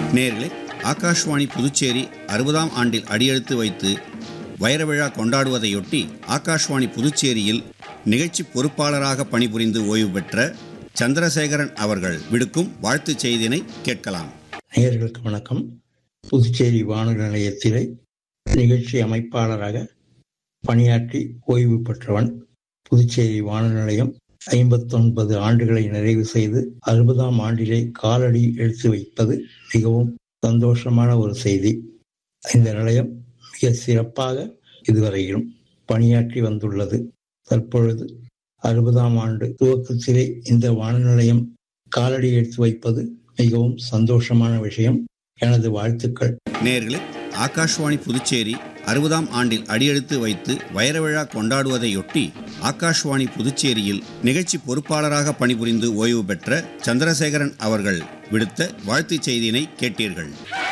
நேர்களே ஆகாஷ்வாணி புதுச்சேரி அறுபதாம் ஆண்டில் அடியெடுத்து வைத்து வைர விழா கொண்டாடுவதையொட்டி ஆகாஷ்வாணி புதுச்சேரியில் நிகழ்ச்சி பொறுப்பாளராக பணிபுரிந்து ஓய்வு பெற்ற சந்திரசேகரன் அவர்கள் விடுக்கும் வாழ்த்துச் செய்தினை கேட்கலாம் நேயர்களுக்கு வணக்கம் புதுச்சேரி வானொலி நிலையத்திலே நிகழ்ச்சி அமைப்பாளராக பணியாற்றி ஓய்வு பெற்றவன் புதுச்சேரி வானொலி நிலையம் ஐம்பத்தொன்பது ஆண்டுகளை நிறைவு செய்து அறுபதாம் ஆண்டிலே காலடி எடுத்து வைப்பது மிகவும் சந்தோஷமான ஒரு செய்தி இந்த நிலையம் மிக சிறப்பாக இதுவரையிலும் பணியாற்றி வந்துள்ளது தற்பொழுது அறுபதாம் ஆண்டு துவக்கத்திலே இந்த வானொலி நிலையம் காலடி எடுத்து வைப்பது மிகவும் சந்தோஷமான விஷயம் எனது வாழ்த்துக்கள் நேர்களே ஆகாஷ்வாணி புதுச்சேரி அறுபதாம் ஆண்டில் அடியெடுத்து வைத்து வைர விழா கொண்டாடுவதையொட்டி ஆகாஷ்வாணி புதுச்சேரியில் நிகழ்ச்சி பொறுப்பாளராக பணிபுரிந்து ஓய்வு பெற்ற சந்திரசேகரன் அவர்கள் விடுத்த வாழ்த்துச் செய்தியினை கேட்டீர்கள்